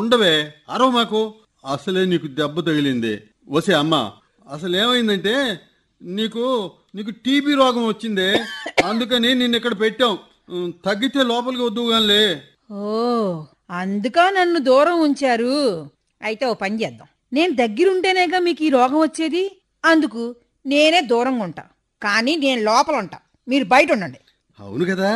ఉండవే అరవ మాకు అసలే నీకు దెబ్బ తగిలింది వసే అమ్మ అసలు ఏమైందంటే నీకు నీకు టీబీ రోగం వచ్చిందే అందుకని నిన్ను ఇక్కడ పెట్టాం ఉం, తగ్గితే లోపలికి వద్దు గానిలే ఓ అందుక నన్ను దూరం ఉంచారు అయితే ఓ పని చేద్దాం నేను దగ్గరుంటేనేగా మీకు ఈ రోగం వచ్చేది అందుకు నేనే దూరంగా ఉంటా కానీ నేను లోపల ఉంటా మీరు బయట ఉండండి అవును కదా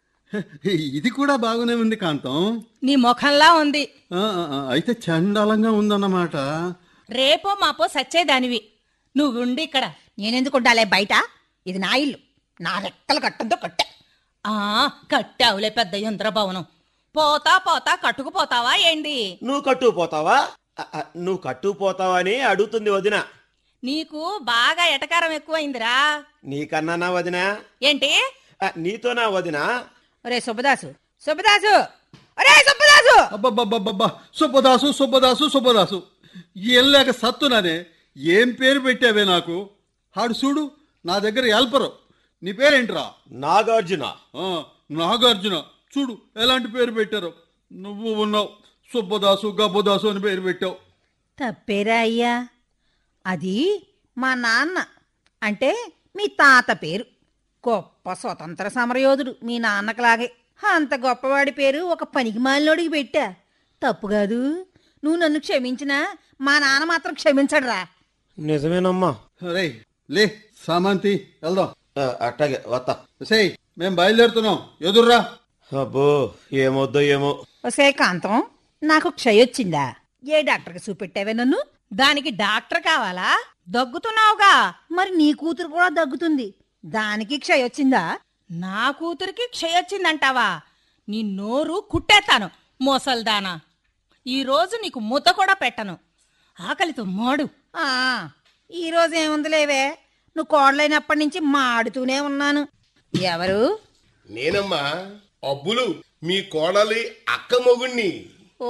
ఇది కూడా బాగానే ఉంది కాంతం నీ ముఖంలా ఉంది ఆ, ఆ, ఆ, అయితే చండాలంగా ఉందన్నమాట రేపో మాపో సచ్చేదానివి నువ్వుండి ఇక్కడ నేనెందుకు ఉండాలే బయట ఇది నా ఇల్లు నా రెక్కలు కట్టంతో కట్టా ఆ కట్టావులే పెద్ద యంత్రభవనం పోతా పోతా కట్టుకుపోతావా ఏంది నువ్వు కట్టుకుపోతావా అ, అ, నువ్వు కట్టుకుపోతావా అని అడుగుతుంది వదిన నీకు బాగా ఎటకారం ఎక్కువైందిరా నీకన్నానా వదిన ఏంటి అ, నీతోనా వదిన ఒరే సుబ్బదాసు సుబ్బదాసు ఒరే సుబ్బదాసు అబ్బబ్బబ్బబ్బా సుబ్బదాసు సుబ్బదాసు సుబ్బదాసు ఎల్లాక సత్తునానే ఏం పేరు పెట్టావే నాకు ఆడు చూడు నా దగ్గర ఎల్పరు నీ పేరేంట్రా నాగార్జున ఆ, నాగార్జున చూడు ఎలాంటి పేరు పెట్టారు నువ్వు ఉన్నావు సుబ్బదాసు గబ్బదాసు అని పేరు పెట్టావు తప్పేరా అయ్యా అది మా నాన్న అంటే మీ తాత పేరు గొప్ప స్వతంత్ర సమరయోధుడు మీ నాన్నకలాగే అంత గొప్పవాడి పేరు ఒక పనికి మాలినోడికి పెట్టా తప్పు కాదు నువ్వు నన్ను క్షమించినా మా నాన్న మాత్రం క్షమించడురా నిజమేనమ్మా రేయ్ లే సామంతి వెళ్దాం అ, అట్టాగే వత్తా సేయ్ మేం బయలుదేరుతున్నాం ఎదుర్రా అబ్బో ఏమొద్దో ఏమో ఒసే కాంతం నాకు క్షయొచ్చిందా ఏ డాక్టర్కి చూపెట్టావే నన్ను దానికి డాక్టర్ కావాలా దగ్గుతున్నావుగా మరి నీ కూతురు కూడా దగ్గుతుంది దానికి క్షయొచ్చిందా నా కూతురికి క్షయొచ్చిందంటావా నీ నోరు కుట్టేస్తాను మోసల్దానా ఈ రోజు నీకు ముద్ద కూడా పెట్టను ఆకలితో మోడు ఆ ఈరోజు ఏముందిలేవే నువ్వు కోడలైనప్పటి నుంచి మాడుతూనే ఉన్నాను ఎవరు నేనమ్మా అబ్బులు మీ కోడలి అక్క మొగుణ్ణి ఓ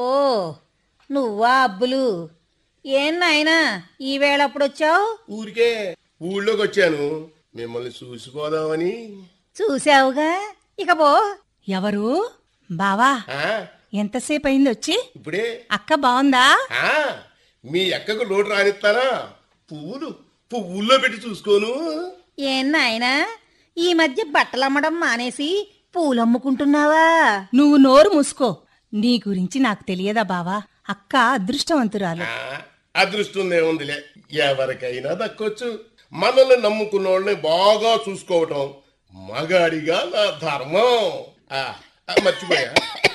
నువ్వా అబ్బులు ఏం నాయనా ఈ వేళ వచ్చావు ఊరికే ఊళ్ళోకి వచ్చాను మిమ్మల్ని చూసిపోదామని చూసావుగా ఇక పో ఎవరు బావా ఆ, ఎంతసేపు అయింది వచ్చి ఇప్పుడే అక్క బాగుందా ఆ, మీ అక్కకు లోటు రానిస్తానా పువ్వులు పువ్వుల్లో పెట్టి చూసుకోను ఏం నాయనా ఈ మధ్య బట్టలు అమ్మడం మానేసి పూలు అమ్ముకుంటున్నావా నువ్వు నోరు మూసుకో నీ గురించి నాకు తెలియదా బావా అక్క అదృష్టవంతురాలు ఆ, అదృష్టం ఏముందిలే ఎవరికైనా దక్కొచ్చు మనల్ని నమ్ముకున్న వాళ్ళని బాగా చూసుకోవటం మగాడిగా నా ధర్మం ఆ, ఆ, మర్చిపోయా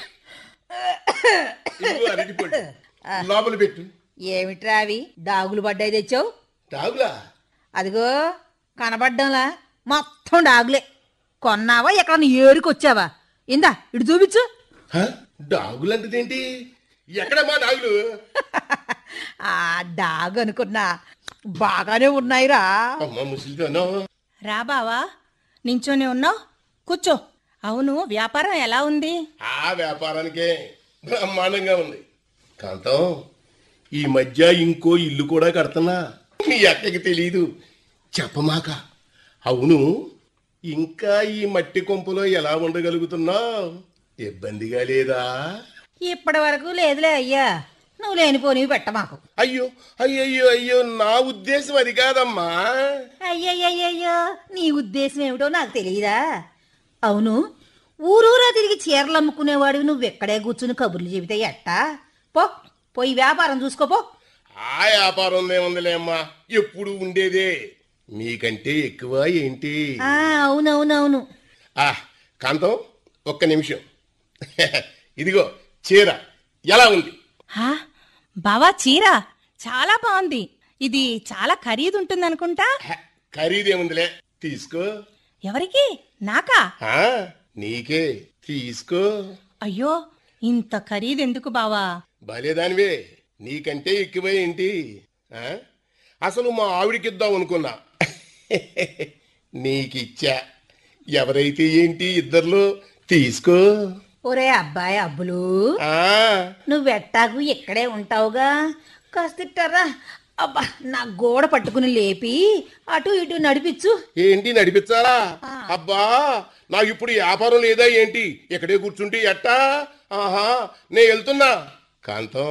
ఇదిగో అరటిపండు లోపల పెట్టు ఏమిట్రా అవి డాగులు పడ్డాయి తెచ్చావు తాగులా అదిగో కనబడ్డంలా మొత్తం డాగులే కొన్నావా ఎక్కడ ఏరుకొచ్చావా ఇందా ఇటు చూపించు హ? డాగులంటదేంటి ఎక్కడ మా డాగులు ఆ డాగ్ అనుకున్నా బాగానే ఉన్నాయిరా అమ్మ ముసలితోనో రా బావా నించోనే ఉన్నావు కూర్చో అవును వ్యాపారం ఎలా ఉంది ఆ వ్యాపారానికే బ్రహ్మాండంగా ఉంది కాంతం ఈ మధ్య ఇంకో ఇల్లు కూడా కడుతున్నా మీ అక్కకి తెలీదు చెప్పమాక అవును ఇంకా ఈ మట్టి కొంపలో ఎలా ఉండగలుగుతున్నావు ఇబ్బందిగా లేదా ఇప్పటి వరకు లేదులే అయ్యా నువ్వు లేనిపోనివి పెట్ట మాకు అయ్యో అయ్యయ్యో అయ్యో నా ఉద్దేశం అది కాదమ్మా అయ్యయ్యయ్యో నీ ఉద్దేశం ఏమిటో నాకు తెలియదా అవును ఊరూరా తిరిగి చీరలు అమ్ముకునేవాడివి నువ్వు ఎక్కడే కూర్చుని కబుర్లు చెబితే ఎట్టా పో పోయి వ్యాపారం చూసుకోపో ఆ వ్యాపారం ఏముందిలే అమ్మా ఎప్పుడు ఉండేదే మీకంటే ఎక్కువ ఏంటి ఆ అవునవునవును ఆ కాంతం ఒక్క నిమిషం ఇదిగో చీర ఎలా ఉంది హా బావా చీర చాలా బాగుంది ఇది చాలా ఖరీదు ఉంటుందనుకుంటా హ, ఖరీదేముందిలే తీసుకో ఎవరికి నాకా ఆ, నీకే తీసుకో అయ్యో ఇంత ఖరీదు ఎందుకు బావా భలేదానివే నీకంటే ఎక్కువే ఏంటి ఆ? అసలు మా ఆవిడకిద్దాం అనుకున్నా నీకిచ్చా ఎవరైతే ఏంటి ఇద్దర్లో తీసుకో ఒరే అబ్బాయి అబ్బులు ఆ నువ్వెట్టాకు ఇక్కడే ఉంటావుగా కాస్తిట్టారా అబ్బా నా గోడ పట్టుకుని లేపి అటు ఇటు నడిపించు ఏంటి నడిపించాలా అబ్బా నాకు ఇప్పుడు వ్యాపారం లేదా ఏంటి ఇక్కడే కూర్చుంటే ఎట్టా ఆహా నే వెళ్తున్నా కాంతం